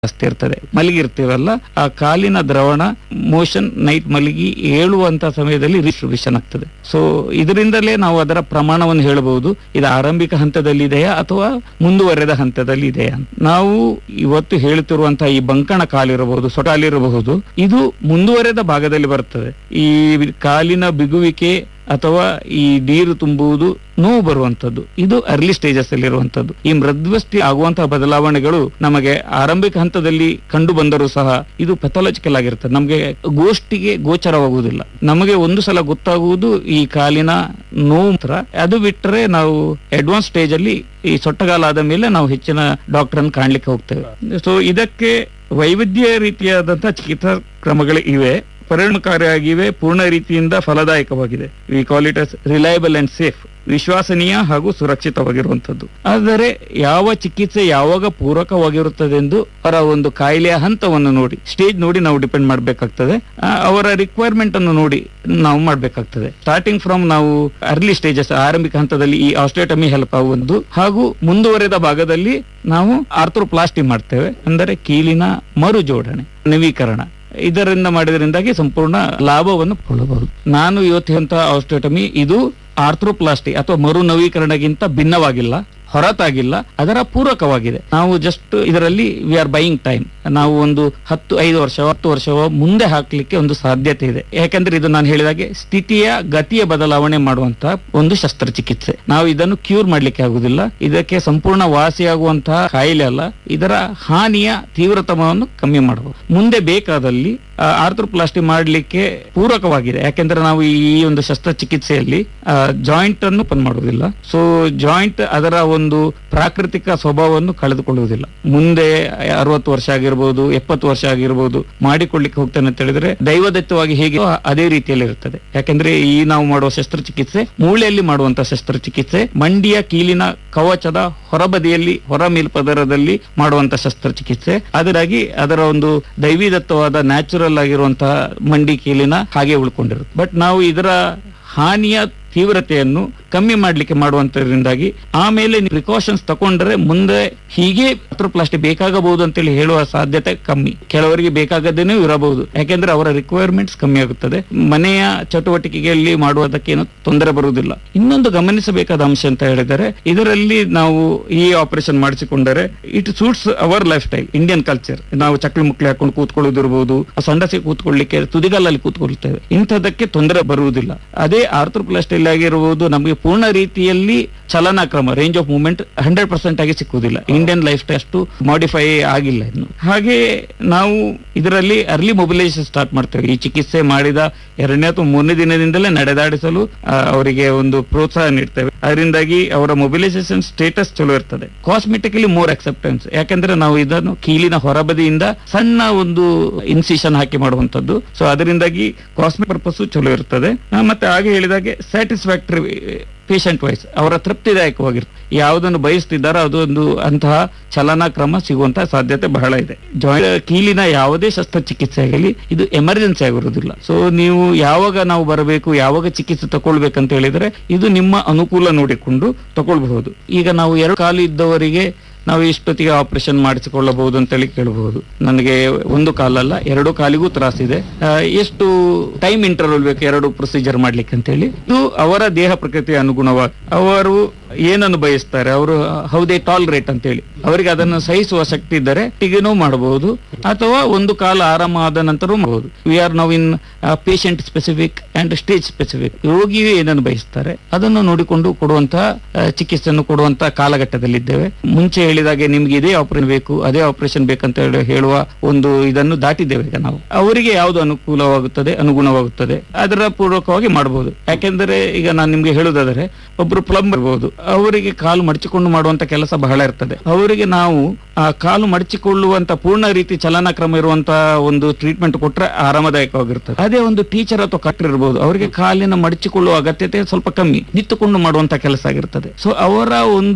ಜಾಸ್ತಿ ಇರ್ತದೆ ಮಲಗಿರ್ತೀವಲ್ಲ ಆ ಕಾಲಿನ ದ್ರವಣ ಮೋಷನ್ ನೈಟ್ ಮಲಗಿ ಏಳುವಂತ ಸಮಯದಲ್ಲಿ ಡಿಸ್ಟ್ರಿಬ್ಯೂಷನ್ ಆಗ್ತದೆ ಸೊ ಇದರಿಂದಲೇ ನಾವು ಅದರ ಪ್ರಮಾಣವನ್ನು ಹೇಳಬಹುದು ಇದು ಆರಂಭಿಕ ಹಂತದಲ್ಲಿ ಇದೆಯಾ ಅಥವಾ ಮುಂದುವರೆದ ಹಂತದಲ್ಲಿ ಇದೆಯಾ ಅಂತ. ನಾವು ಇವತ್ತು ಹೇಳುತ್ತಿರುವಂತಹ ಈ ಬಂಕಣ ಕಾಲಿರಬಹುದು ಸೊಟಾಲಿರಬಹುದು ಇದು ಮುಂದುವರೆದ ಭಾಗದಲ್ಲಿ ಬರ್ತದೆ ಈ ಕಾಲಿನ ಬಿಗುವಿಕೆ ಅಥವಾ ಈ ನೀರು ತುಂಬುವುದು ನೋವು ಬರುವಂತದ್ದು ಇದು ಅರ್ಲಿ ಸ್ಟೇಜಸ್ ಅಲ್ಲಿ ಇರುವಂತದ್ದು ಈ ಮೃದ್ವಸ್ತಿ ಆಗುವಂತಹ ಬದಲಾವಣೆಗಳು ನಮಗೆ ಆರಂಭಿಕ ಹಂತದಲ್ಲಿ ಕಂಡು ಬಂದರೂ ಸಹ ಇದು ಪೆಥಾಲಜಿಕಲ್ ಆಗಿರ್ತದೆ ನಮಗೆ ಗೋಷ್ಠಿಗೆ ಗೋಚರವಾಗುವುದಿಲ್ಲ ನಮಗೆ ಒಂದು ಸಲ ಗೊತ್ತಾಗುವುದು ಈ ಕಾಲಿನ ನೋವು ಮಾತ್ರ ಅದು ಬಿಟ್ಟರೆ ನಾವು ಅಡ್ವಾನ್ಸ್ ಸ್ಟೇಜ್ ಅಲ್ಲಿ ಈ ಸೊಟ್ಟಗಾಲ ಆದ ಮೇಲೆ ನಾವು ಹೆಚ್ಚಿನ ಡಾಕ್ಟರ್ ಅನ್ನು ಕಾಣ್ಲಿಕ್ಕೆ ಹೋಗ್ತೇವೆ ಸೊ ಇದಕ್ಕೆ ವೈವಿಧ್ಯ ರೀತಿಯಾದಂತಹ ಚಿಕಿತ್ಸಾ ಕ್ರಮಗಳು ಇವೆ ಪರಿಣಾಮಕಾರಿಯಾಗಿವೆ ಪೂರ್ಣ ರೀತಿಯಿಂದ ಫಲದಾಯಕವಾಗಿದೆ we call it us reliable and safe ವಿಶ್ವಾಸನೀಯ ಹಾಗೂ ಸುರಕ್ಷಿತವಾಗಿರುವಂತದ್ದು ಆದರೆ ಯಾವ ಚಿಕಿತ್ಸೆ ಯಾವಾಗ ಪೂರಕವಾಗಿರುತ್ತದೆ ಎಂದು ಅವರ ಒಂದು ಕಾಯಿಲೆಯ ಹಂತವನ್ನು ನೋಡಿ ಸ್ಟೇಜ್ ನೋಡಿ ನಾವು ಡಿಪೆಂಡ್ ಮಾಡಬೇಕಾಗ್ತದೆ ಅವರ ರಿಕ್ವೈರ್ಮೆಂಟ್ ಅನ್ನು ನೋಡಿ ನಾವು ಮಾಡಬೇಕಾಗ್ತದೆ ಸ್ಟಾರ್ಟಿಂಗ್ ಫ್ರಮ್ ನಾವು ಅರ್ಲಿ ಸ್ಟೇಜಸ್ ಆರಂಭಿಕ ಹಂತದಲ್ಲಿ ಈ ಆಸ್ಟ್ರೇಟಮಿ ಹೆಲ್ಪ್ ಆಗುವುದು ಹಾಗೂ ಮುಂದುವರೆದ ಭಾಗದಲ್ಲಿ ನಾವು ಆರ್ಥ್ರೋಪ್ಲಾಸ್ಟಿ ಮಾಡ್ತೇವೆ ಅಂದರೆ ಕೀಲಿನ ಮರು ಜೋಡಣೆ ನವೀಕರಣ ಇದರಿಂದ ಮಾಡಿದ್ರಿಂದಾಗಿ ಸಂಪೂರ್ಣ ಲಾಭವನ್ನು ಕೊಳ್ಳಬಹುದು ನಾನು ಇವತ್ತು ಆಸ್ಟ್ರೇಟಮಿ ಇದು ಆರ್ಥ್ರೋಪ್ಲಾಸ್ಟಿ ಅಥವಾ ಮರು ನವೀಕರಣಗಿಂತ ಭಿನ್ನವಾಗಿಲ್ಲ ಹೊರತಾಗಿಲ್ಲ ಅದರ ಪೂರಕವಾಗಿದೆ ನಾವು ಜಸ್ಟ್ ಇದರಲ್ಲಿ ವಿ ಆರ್ ಬೈಯಿಂಗ್ ಟೈಮ್ ನಾವು ಒಂದು ಹತ್ತು ಐದು ವರ್ಷ ಹತ್ತು ವರ್ಷವ ಮುಂದೆ ಹಾಕ್ಲಿಕ್ಕೆ ಒಂದು ಸಾಧ್ಯತೆ ಇದೆ ಯಾಕಂದ್ರೆ ಇದು ನಾನು ಹೇಳಿದಾಗೆ ಸ್ಥಿತಿಯ ಗತಿಯ ಬದಲಾವಣೆ ಮಾಡುವಂತಹ ಒಂದು ಶಸ್ತ್ರಚಿಕಿತ್ಸೆ ನಾವು ಇದನ್ನು ಕ್ಯೂರ್ ಮಾಡ್ಲಿಕ್ಕೆ ಆಗುದಿಲ್ಲ ಇದಕ್ಕೆ ಸಂಪೂರ್ಣ ವಾಸಿಯಾಗುವಂತಹ ಕಾಯಿಲೆ ಅಲ್ಲ ಇದರ ಹಾನಿಯ ತೀವ್ರತಮವನ್ನು ಕಮ್ಮಿ ಮಾಡಬಹುದು ಮುಂದೆ ಬೇಕಾದಲ್ಲಿ ಆರ್ಥ್ರೋಪ್ಲಾಸ್ಟಿ ಮಾಡಲಿಕ್ಕೆ ಪೂರಕವಾಗಿದೆ ಯಾಕೆಂದ್ರೆ ನಾವು ಈ ಒಂದು ಶಸ್ತ್ರಚಿಕಿತ್ಸೆಯಲ್ಲಿ ಜಾಯಿಂಟ್ ಅನ್ನು ಓಪನ್ ಮಾಡುವುದಿಲ್ಲ ಸೊ ಜಾಯಿಂಟ್ ಅದರ ಒಂದು ಪ್ರಾಕೃತಿಕ ಸ್ವಭಾವವನ್ನು ಕಳೆದುಕೊಳ್ಳುವುದಿಲ್ಲ ಮುಂದೆ ಅರವತ್ತು ವರ್ಷ ಆಗಿರ್ಬೋದು ಎಪ್ಪತ್ತು ವರ್ಷ ಆಗಿರ್ಬೋದು ಮಾಡಿಕೊಳ್ಳಿಕ್ಕೆ ಹೋಗ್ತೇನೆ ಅಂತ ಹೇಳಿದ್ರೆ ದೈವದತ್ತವಾಗಿ ಹೇಗೆ ಅದೇ ರೀತಿಯಲ್ಲಿ ಇರ್ತದೆ ಯಾಕಂದ್ರೆ ಈ ನಾವು ಮಾಡುವ ಶಸ್ತ್ರಚಿಕಿತ್ಸೆ ಮೂಳೆಯಲ್ಲಿ ಮಾಡುವಂತಹ ಶಸ್ತ್ರಚಿಕಿತ್ಸೆ ಮಂಡಿಯ ಕೀಲಿನ ಕವಚದ ಹೊರಬದಿಯಲ್ಲಿ ಹೊರ ಮೇಲ್ಪದರದಲ್ಲಿ ಮಾಡುವಂತಹ ಶಸ್ತ್ರಚಿಕಿತ್ಸೆ ಅದರಾಗಿ ಅದರ ಒಂದು ದೈವಿದತ್ತವಾದ ನ್ಯಾಚುರಲ್ ಆಗಿರುವಂತಹ ಮಂಡಿ ಕೀಲಿನ ಹಾಗೆ ಉಳ್ಕೊಂಡಿರುತ್ತೆ ಬಟ್ ನಾವು ಇದರ ಹಾನಿಯ ತೀವ್ರತೆಯನ್ನು ಕಮ್ಮಿ ಮಾಡ್ಲಿಕ್ಕೆ ಮಾಡುವಂತದ್ರಿಂದಾಗಿ ಆಮೇಲೆ ಪ್ರಿಕಾಷನ್ಸ್ ತಕೊಂಡ್ರೆ ಮುಂದೆ ಹೀಗೆ ಪ್ಲಾಸ್ಟಿ ಬೇಕಾಗಬಹುದು ಅಂತೇಳಿ ಹೇಳುವ ಸಾಧ್ಯತೆ ಕಮ್ಮಿ ಕೆಲವರಿಗೆ ಬೇಕಾಗದೇನೂ ಇರಬಹುದು ಯಾಕೆಂದ್ರೆ ಅವರ ರಿಕ್ವೈರ್ಮೆಂಟ್ಸ್ ಕಮ್ಮಿ ಆಗುತ್ತದೆ ಮನೆಯ ಚಟುವಟಿಕೆಯಲ್ಲಿ ಮಾಡುವುದಕ್ಕೇನು ತೊಂದರೆ ಬರುವುದಿಲ್ಲ ಇನ್ನೊಂದು ಗಮನಿಸಬೇಕಾದ ಅಂಶ ಅಂತ ಹೇಳಿದರೆ ಇದರಲ್ಲಿ ನಾವು ಈ ಆಪರೇಷನ್ ಮಾಡಿಸಿಕೊಂಡರೆ it suits our lifestyle Indian culture ನಾವು ಚಕ್ಲಿ ಮುಕ್ಲಿ ಹಾಕೊಂಡು ಕೂತ್ಕೊಳ್ಳೋದಿರ್ಬೋದು ಸಂಡಸಿ ಕೂತ್ಕೊಳ್ಳಿಕ್ಕೆ ತುದಿಗಲ್ಲಲ್ಲಿ ಕೂತ್ಕೊಳ್ತೇವೆ ಇಂಥದಕ್ಕೆ ತೊಂದರೆ ಬರುವುದಿಲ್ಲ ಅದೇ ಆರ್ಥೋಪ್ಲಾಸ್ಟಿ ಆಗಿರುವುದು ನಮಗೆ ಪೂರ್ಣ ರೀತಿಯಲ್ಲಿ ಚಲನಾ ಕ್ರಮ range of movement hundred percent ಆಗಿ ಸಿಕ್ಕುವುದಿಲ್ಲ ಇಂಡಿಯನ್ ಲೈಫ್ ಸ್ಟೈಲ್ ಅಷ್ಟು ಮಾಡಿಫೈ ಆಗಿಲ್ಲ ಇನ್ನು ಹಾಗೆ ನಾವು ಇದರಲ್ಲಿ ಅರ್ಲಿ ಮೊಬಿಲೈಸೇಷನ್ ಸ್ಟಾರ್ಟ್ ಮಾಡ್ತೇವೆ ಈ ಚಿಕಿತ್ಸೆ ಮಾಡಿದ ಎರಡನೇ ಅಥವಾ ಮೂರನೇ ದಿನದಿಂದಲೇ ನಡೆದಾಡಿಸಲು ಆ, ಅವರಿಗೆ ಒಂದು ಪ್ರೋತ್ಸಾಹ ನೀಡ್ತೇವೆ ಅದರಿಂದಾಗಿ ಅವರ ಮೊಬಿಲೈಸೇಷನ್ ಸ್ಟೇಟಸ್ ಚಲೋ ಇರ್ತದೆ ಕಾಸ್ಮೆಟಿಕಲಿ ಮೋರ್ ಅಕ್ಸೆಪ್ಟೆನ್ಸ್ ಯಾಕಂದ್ರೆ ನಾವು ಇದನ್ನು ಕೀಲಿನ ಹೊರಬದಿಯಿಂದ ಸಣ್ಣ ಒಂದು ಇನ್ಸಿಷನ್ ಹಾಕಿ ಮಾಡುವಂತದ್ದು ಸೊ ಅದರಿಂದಾಗಿ ಕಾಸ್ಮೆಟಿಕ್ ಪರ್ಪಸ್ ಚಲೋ ಇರ್ತದೆ ಆ, ಮತ್ತೆ ಹಾಗೆ ಹೇಳಿದಾಗೆ ಸ್ಯಾಟಿಸ್ಫ್ಯಾಕ್ಟರಿ ಪೇಷಂಟ್ ವೈಸ್ ಅವರ ತೃಪ್ತಿದಾಯಕವಾಗಿರ್ತದೆ ಯಾವುದನ್ನು ಬಯಸ್ತಿದ್ದಾರೋ ಅದೊಂದು ಅಂತಹ ಚಲನಾ ಕ್ರಮ ಸಿಗುವಂತಹ ಸಾಧ್ಯತೆ ಬಹಳ ಇದೆ ಜಾಯಿಂಟ್ ಕೀಲಿನ ಯಾವುದೇ ಶಸ್ತ್ರಚಿಕಿತ್ಸೆ ಆಗಲಿ ಇದು ಎಮರ್ಜೆನ್ಸಿ ಆಗಿರುವುದಿಲ್ಲ ಸೊ ನೀವು ಯಾವಾಗ ನಾವು ಬರಬೇಕು ಯಾವಾಗ ಚಿಕಿತ್ಸೆ ತಗೊಳ್ಬೇಕಂತ ಹೇಳಿದ್ರೆ ಇದು ನಿಮ್ಮ ಅನುಕೂಲ ನೋಡಿಕೊಂಡು ತಗೊಳ್ಬಹುದು ಈಗ ನಾವು ಎರಡು ಕಾಲು ಇದ್ದವರಿಗೆ ನಾವು ಇಷ್ಟೊತ್ತಿಗೆ ಆಪರೇಷನ್ ಮಾಡಿಸಿಕೊಳ್ಳಬಹುದು ಅಂತೇಳಿ ಕೇಳಬಹುದು ನನಗೆ ಒಂದು ಕಾಲಲ್ಲ ಎರಡು ಕಾಲಿಗೂ ತ್ರಾಸಿದೆ ಆ, ಎಷ್ಟು ಟೈಮ್ ಇಂಟರ್ವಲ್ ಬೇಕು ಎರಡು ಪ್ರೊಸೀಜರ್ ಮಾಡ್ಲಿಕ್ಕೆ ಅಂತೇಳಿ ಇದು ಅವರ ದೇಹ ಪ್ರಕೃತಿಯ ಅನುಗುಣವಾಗಿ ಅವರು ಏನನ್ನು ಬಯಸ್ತಾರೆ ಅವರು ಹೌದೇ ಟಾಲರೇಟ್ ಅಂತೇಳಿ ಅವರಿಗೆ ಅದನ್ನು ಸಹಿಸುವ ಶಕ್ತಿ ಇದ್ದರೆ ಟಿಗೆನೂ ಮಾಡಬಹುದು ಅಥವಾ ಒಂದು ಕಾಲ ಆರಾಮ ಆದ ನಂತರ ಮಾಡಬಹುದು we are now in patient specific and stage specific ರೋಗಿಯು ಏನನ್ನು ಬಯಸ್ತಾರೆ ಅದನ್ನು ನೋಡಿಕೊಂಡು ಕೊಡುವಂತಹ ಆ, ಚಿಕಿತ್ಸೆಯನ್ನು ಕೊಡುವಂತಹ ಕಾಲಘಟ್ಟದಲ್ಲಿದ್ದೇವೆ ಮುಂಚೆ ಹೇಳಿದಾಗೆ ನಿಮ್ಗೆ ಇದೇ ಆಪರೇಷನ್ ಬೇಕು ಅದೇ ಆಪರೇಷನ್ ಬೇಕಂತ ಹೇಳಿ ಹೇಳುವ ಒಂದು ಇದನ್ನು ದಾಟಿದ್ದೇವೆ ಈಗ ನಾವು ಅವರಿಗೆ ಯಾವುದು ಅನುಕೂಲವಾಗುತ್ತದೆ ಅನುಗುಣವಾಗುತ್ತದೆ ಅದರ ಪೂರ್ವಕವಾಗಿ ಮಾಡಬಹುದು ಯಾಕೆಂದರೆ ಈಗ ನಾನು ನಿಮ್ಗೆ ಹೇಳುವುದಾದರೆ ಒಬ್ರು ಪ್ಲಂಬರ್ ಇರಬಹುದು ಅವರಿಗೆ ಕಾಲು ಮಡಚಿಕೊಂಡು ಮಾಡುವಂತ ಕೆಲಸ ಬಹಳ ಇರ್ತದೆ ಅವರಿಗೆ ನಾವು ಆ ಕಾಲು ಮಡಚಿಕೊಳ್ಳುವಂತ ಪೂರ್ಣ ರೀತಿ ಚಲನಾ ಕ್ರಮ ಇರುವಂತಹ ಒಂದು ಟ್ರೀಟ್ಮೆಂಟ್ ಕೊಟ್ರೆ ಆರಾಮದಾಯಕವಾಗಿರ್ತದೆ ಅದೇ ಒಂದು ಟೀಚರ್ ಅಥವಾ ಕಟ್ಟರ್ ಇರಬಹುದು ಅವರಿಗೆ ಕಾಲಿನ ಮಡಚಿಕೊಳ್ಳುವ ಅಗತ್ಯತೆ ಸ್ವಲ್ಪ ಕಮ್ಮಿ ನಿಂತುಕೊಂಡು ಮಾಡುವಂತ ಕೆಲಸ ಆಗಿರ್ತದೆ ಸೊ ಅವರ ಒಂದು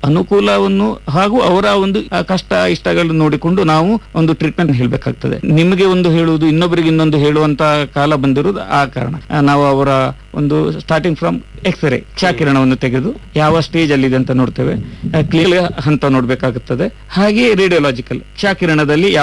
ಅನುಕೂಲವನ್ನು ಹಾಗೂ ಅವರ ಒಂದು ಆ, ಕಷ್ಟ ಇಷ್ಟಗಳನ್ನು ನೋಡಿಕೊಂಡು ನಾವು ಒಂದು ಟ್ರೀಟ್ಮೆಂಟ್ ಹೇಳ್ಬೇಕಾಗ್ತದೆ ನಿಮಗೆ ಒಂದು ಹೇಳುವುದು ಇನ್ನೊಬ್ಬರಿಗೆ ಇನ್ನೊಂದು ಹೇಳುವಂತ ಕಾಲ ಬಂದಿರುವುದು ಆ ಕಾರಣ ಆ, ನಾವು ಅವರ ಒಂದು ಸ್ಟಾರ್ಟಿಂಗ್ ಫ್ರಮ್ ಎಕ್ಸ್ರೇ ಕ್ಷಾಕಿರಣವನ್ನು ತೆಗೆದು ಯಾವ ಸ್ಟೇಜ್ ಅಲ್ಲಿ ಇದೆ ಅಂತ ನೋಡ್ತೇವೆ ಕ್ಲಿಯರ್ ಹಂತ ನೋಡ್ಬೇಕಾಗುತ್ತದೆ ಹಾಗೆ ರೇಡಿಯೋಲಾಜಿಕಲ್ ಕ್ಷಾಕಿರಣದಲ್ಲಿ